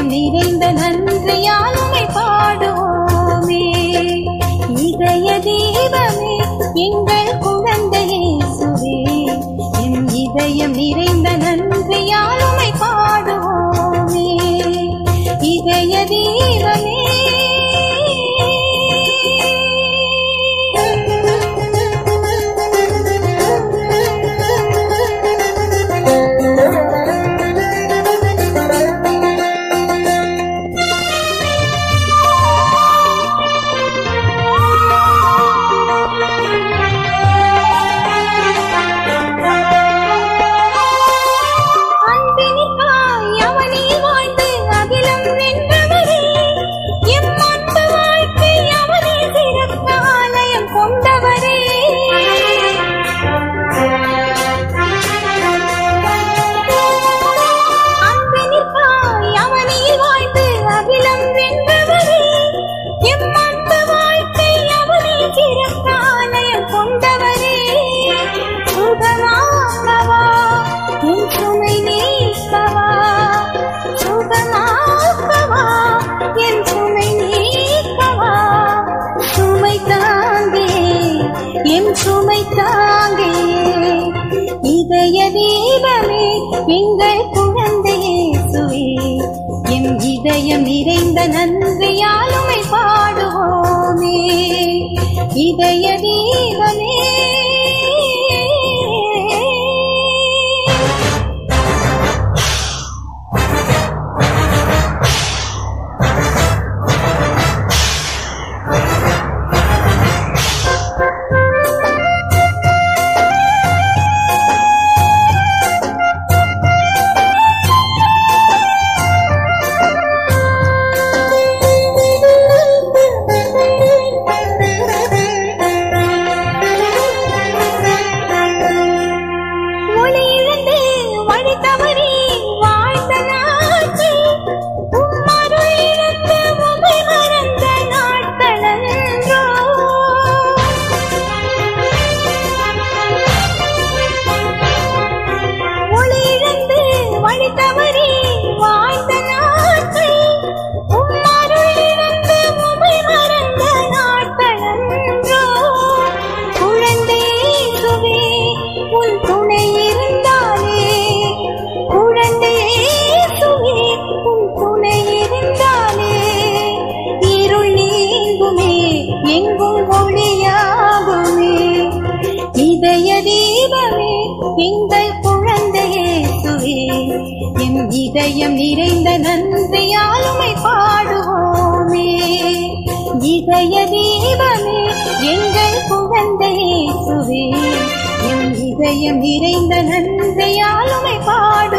நிறைந்த நன்றியாலுமை பாடுவோமே இதய தீபமே எங்கள் குழந்தையே சுவே என் இதயம் நிறைந்த நன்றியாலுமை பாடுவோமே இதய தீபமே அன்பினிக்காய் அவனில் வாழ்ந்து அகிலம் வென்றவரே எம் அன்பு வாழ்க்கை அவனில் சிறக்க ஆலயம் கொண்டவரே அன்பினிக்காய் அவனில் வாழ்ந்து அகிலம் வென்றவரே எம் அன்பு வாழ்க்கை அவனில் சிறக்க ஆலயம் கொண்டவரே சுகமாக்கவா என் சுமை நீக்கவா சுகமாக்கவா என் சுமை நீக்கவா சுமை தாங்கே என் சுமை தாங்கே இதய தீபமே எங்கள் குழந்தையே சுவே என் இதயம் நிறைந்த நன்றியாலுமை பாடுவோமே இதய தீபமே ஒளி இழந்து வழி தவறி வாழ்ந்த நாட்கள் உம்மருள் இழந்து உமை மறந்த நாட்களன்றோ ஒளி இழந்து வழி தவறி வாழ்ந்த நாட்கள் உம்மருள் இழந்து உமை மறந்த நாட்களன்றோ குழந்தை சுவே உன் துணை இருந்தாலே குழந்தை சுவே உன் துணை இருந்தாலே இருள் நீங்குமே எங்கும் ஒளியாகுமே இதய தீபமே எங்கள் குழந்தையே சுவே என் இதயம் நிறைந்த நன்றியாலுமை பாடுவோமே இதய தீபமே எங்கள் குழந்தையே சுவே என் இதயம் நிறைந்த நன்றியாலுமை பாடு